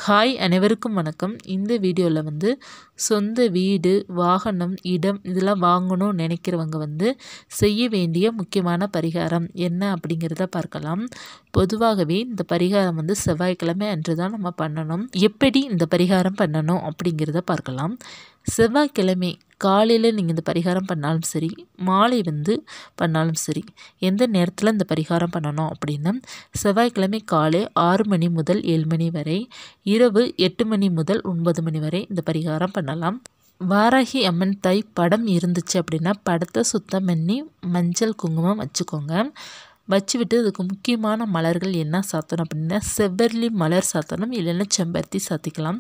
hi அனைவருக்கும் வணக்கம் இந்த வீடியோவில் வந்து சொந்த வீடு வாகனம் இடம் இதெல்லாம் வாங்கணும்னு நினைக்கிறவங்க வந்து செய்ய வேண்டிய முக்கியமான பரிகாரம் என்ன அப்படிங்கிறத பார்க்கலாம் பொதுவாகவே இந்த பரிகாரம் வந்து செவ்வாய்க்கிழமை அன்று தான் நம்ம பண்ணணும் எப்படி இந்த பரிகாரம் பண்ணணும் அப்படிங்கிறத பார்க்கலாம் செவ்வாய்க்கிழமை காலையில் நீங்கள் இந்த பரிகாரம் பண்ணாலும் சரி மாலை வந்து பண்ணாலும் சரி எந்த நேரத்தில் இந்த பரிகாரம் பண்ணணும் அப்படின்னா செவ்வாய்க்கிழமை காலை ஆறு மணி முதல் ஏழு மணி வரை இரவு எட்டு மணி முதல் ஒன்பது மணி வரை இந்த பரிகாரம் பண்ணலாம் வாராகி அம்மன் தை படம் இருந்துச்சு அப்படின்னா படத்தை சுத்தம் பண்ணி மஞ்சள் குங்குமம் வச்சுக்கோங்க வச்சுவிட்டு அதுக்கு முக்கியமான மலர்கள் என்ன சாத்தணும் அப்படின்னா செவ்வரளி மலர் சாத்தணும் இல்லைன்னா செம்பருத்தி சாத்திக்கலாம்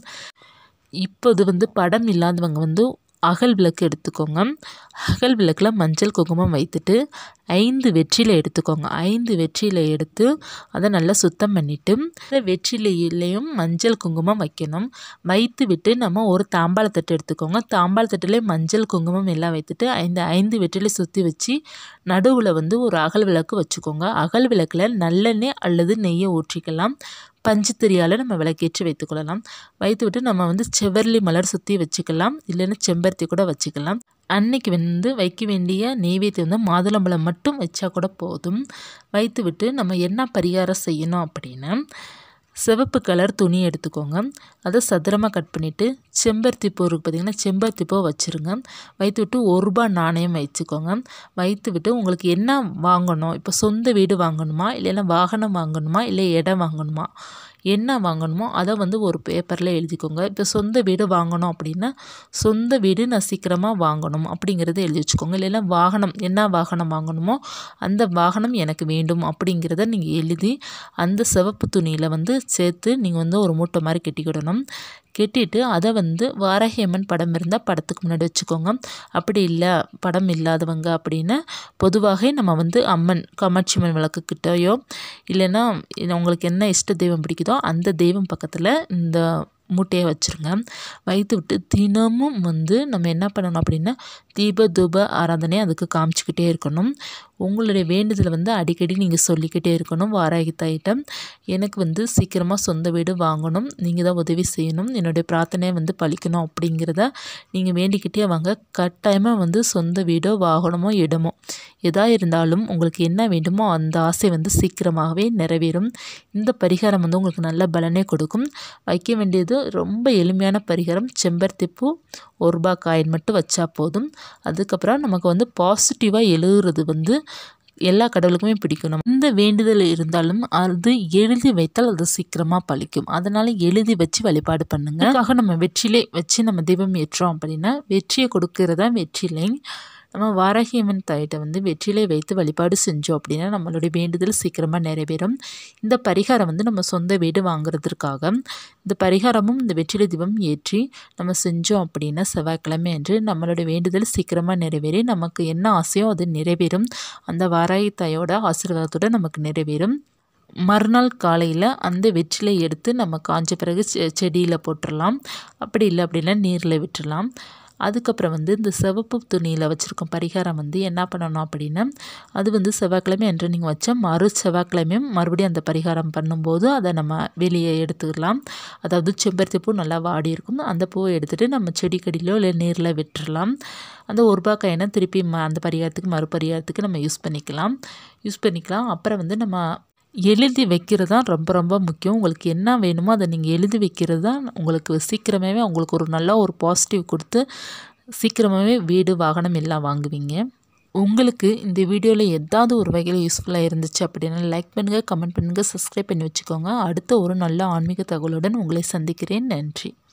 இப்போது வந்து படம் இல்லாதவங்க வந்து அகல் விளக்கு எடுத்துக்கோங்க அகல் விளக்கில் மஞ்சள் குங்குமம் வைத்துட்டு ஐந்து வெற்றிலை எடுத்துக்கோங்க ஐந்து வெற்றிலை எடுத்து அதை நல்லா சுத்தம் பண்ணிவிட்டு அந்த வெற்றிலையிலையும் மஞ்சள் குங்குமம் வைக்கணும் வைத்து விட்டு நம்ம ஒரு தாம்பாளத்தட்டு எடுத்துக்கோங்க தாம்பாளத்தட்டுலேயே மஞ்சள் குங்குமம் எல்லாம் வைத்துட்டு ஐந்து ஐந்து வெற்றிலை சுற்றி வச்சு நடுவில் வந்து ஒரு அகல் விளக்கு வச்சுக்கோங்க அகல் விளக்கில் நல்லெண்ணெய் அல்லது நெய்யை ஊற்றிக்கலாம் பஞ்சுத்திரியால் நம்ம விளக்கேற்றி வைத்துக்கொள்ளலாம் வைத்துவிட்டு நம்ம வந்து செவ்வரளி மலர் சுற்றி வச்சுக்கலாம் இல்லைன்னா செம்பருத்தி கூட வச்சுக்கலாம் அன்னைக்கு வந்து வைக்க வேண்டிய நெய்வேத்தியம் வந்து மாதுளம்பழம் மட்டும் வச்சா கூட போதும் வைத்துவிட்டு நம்ம என்ன பரிகாரம் செய்யணும் அப்படின்னா சிவப்பு கலர் துணி எடுத்துக்கோங்க அதை சதுரமாக கட் பண்ணிவிட்டு செம்பருத்தி பூ இருக்குது பார்த்திங்கன்னா செம்பருத்தி பூ வச்சுருங்க வைத்து விட்டு ஒரு ரூபா நாணயம் வச்சுக்கோங்க வைத்து விட்டு உங்களுக்கு என்ன வாங்கணும் இப்போ சொந்த வீடு வாங்கணுமா இல்லைன்னா வாகனம் வாங்கணுமா இல்லை இடம் வாங்கணுமா என்ன வாங்கணுமோ அதை வந்து ஒரு பேப்பரில் எழுதிக்கோங்க இப்போ சொந்த வீடு வாங்கணும் அப்படின்னா சொந்த வீடு நான் சீக்கிரமாக வாங்கணும் அப்படிங்கிறத எழுதி வச்சுக்கோங்க இல்லைன்னா வாகனம் என்ன வாகனம் வாங்கணுமோ அந்த வாகனம் எனக்கு வேண்டும் அப்படிங்கிறத நீங்கள் எழுதி அந்த சிவப்பு துணியில் வந்து சேர்த்து நீங்கள் வந்து ஒரு மூட்டை மாதிரி கட்டிக்கிடணும் கெட்டிட்டு அதை வந்து வாராகி அம்மன் படம் இருந்தால் படத்துக்கு முன்னாடி வச்சுக்கோங்க அப்படி இல்லை படம் இல்லாதவங்க அப்படின்னு பொதுவாக நம்ம வந்து அம்மன் காமாட்சி அம்மன் விளக்குக்கிட்டேயோ இல்லைன்னா உங்களுக்கு என்ன இஷ்ட தெய்வம் பிடிக்குதோ அந்த தெய்வம் பக்கத்தில் இந்த மூட்டையை வச்சுருங்க வைத்து விட்டு தினமும் வந்து நம்ம என்ன பண்ணணும் அப்படின்னா தீப தூப ஆராதனை அதுக்கு காமிச்சிக்கிட்டே இருக்கணும் உங்களுடைய வேண்டுதலை வந்து அடிக்கடி நீங்கள் சொல்லிக்கிட்டே இருக்கணும் வாராகி தாயிட்ட எனக்கு வந்து சீக்கிரமாக சொந்த வீடு வாங்கணும் நீங்கள் தான் உதவி செய்யணும் என்னுடைய பிரார்த்தனையை வந்து பழிக்கணும் அப்படிங்கிறத நீங்கள் வேண்டிக்கிட்டே வாங்க கட்டாயமாக வந்து சொந்த வீடோ வாகனமோ இடமோ எதாக இருந்தாலும் உங்களுக்கு என்ன வேண்டுமோ அந்த ஆசை வந்து சீக்கிரமாகவே நிறைவேறும் இந்த பரிகாரம் வந்து உங்களுக்கு நல்ல பலனே கொடுக்கும் வைக்க வேண்டியது ரொம்ப எளிமையான பரிகாரம் செம்பருத்தி பூ ஒரு ரூபா காயின் மட்டும் வச்சா போதும் அதுக்கப்புறம் நமக்கு வந்து பாசிட்டிவாக எழுதுறது வந்து எல்லா கடவுளுக்குமே பிடிக்கணும் இந்த வேண்டுதல் இருந்தாலும் அது எழுதி வைத்தால் அது சீக்கிரமாக பழிக்கும் அதனால் எழுதி வச்சு வழிபாடு பண்ணுங்க அதுக்காக நம்ம வெற்றிலை வச்சு நம்ம தீபம் ஏற்றோம் அப்படின்னா வெற்றியை கொடுக்கறதா வெற்றிலை நம்ம வாராகி அம்மன் தாயிட்ட வந்து வெற்றிலை வைத்து வழிபாடு செஞ்சோம் அப்படின்னா நம்மளுடைய வேண்டுதல் சீக்கிரமாக நிறைவேறும் இந்த பரிகாரம் வந்து நம்ம சொந்த வீடு வாங்குறதுக்காக இந்த பரிகாரமும் இந்த வெற்றிலை தீபம் ஏற்றி நம்ம செஞ்சோம் அப்படின்னா செவ்வாய்க்கிழமை அன்று நம்மளுடைய வேண்டுதல் சீக்கிரமாக நிறைவேறி நமக்கு என்ன ஆசையோ அது நிறைவேறும் அந்த வாராகி தாயோட ஆசீர்வாதத்தோடு நமக்கு நிறைவேறும் மறுநாள் காலையில் அந்த வெற்றிலை எடுத்து நம்ம காஞ்ச பிறகு செடியில் போட்டுடலாம் அப்படி இல்லை அப்படின்னா நீரில் விட்டுடலாம் அதுக்கப்புறம் வந்து இந்த சிவப்பு துணியில் வச்சுருக்கோம் பரிகாரம் வந்து என்ன பண்ணணும் அப்படின்னா அது வந்து செவ்வாய்க்கிழமை என்று நீங்கள் வச்சா மறு செவ்வாய்க்கிழமையும் மறுபடியும் அந்த பரிகாரம் பண்ணும்போது அதை நம்ம வெளியே எடுத்துக்கலாம் அதாவது செம்பருத்தி பூ நல்லா வாடி இருக்கும் அந்த பூவை எடுத்துகிட்டு நம்ம செடிக்கடியிலோ இல்லை நீரில் விட்டுறலாம் அந்த ஒரு ரூபா காயினை திருப்பி ம அந்த பரிகாரத்துக்கு மறுபரிகாரத்துக்கு நம்ம யூஸ் பண்ணிக்கலாம் யூஸ் பண்ணிக்கலாம் அப்புறம் வந்து நம்ம எழுதி வைக்கிறது தான் ரொம்ப ரொம்ப முக்கியம் உங்களுக்கு என்ன வேணுமோ அதை நீங்கள் எழுதி வைக்கிறது தான் உங்களுக்கு சீக்கிரமாகவே உங்களுக்கு ஒரு நல்ல ஒரு பாசிட்டிவ் கொடுத்து சீக்கிரமாகவே வீடு வாகனம் எல்லாம் வாங்குவீங்க உங்களுக்கு இந்த வீடியோவில் ஏதாவது ஒரு வகையில் யூஸ்ஃபுல்லாக இருந்துச்சு அப்படின்னா லைக் பண்ணுங்கள் கமெண்ட் பண்ணுங்கள் சப்ஸ்கிரைப் பண்ணி வச்சுக்கோங்க அடுத்த ஒரு நல்ல ஆன்மீக தகவலுடன் உங்களை சந்திக்கிறேன் நன்றி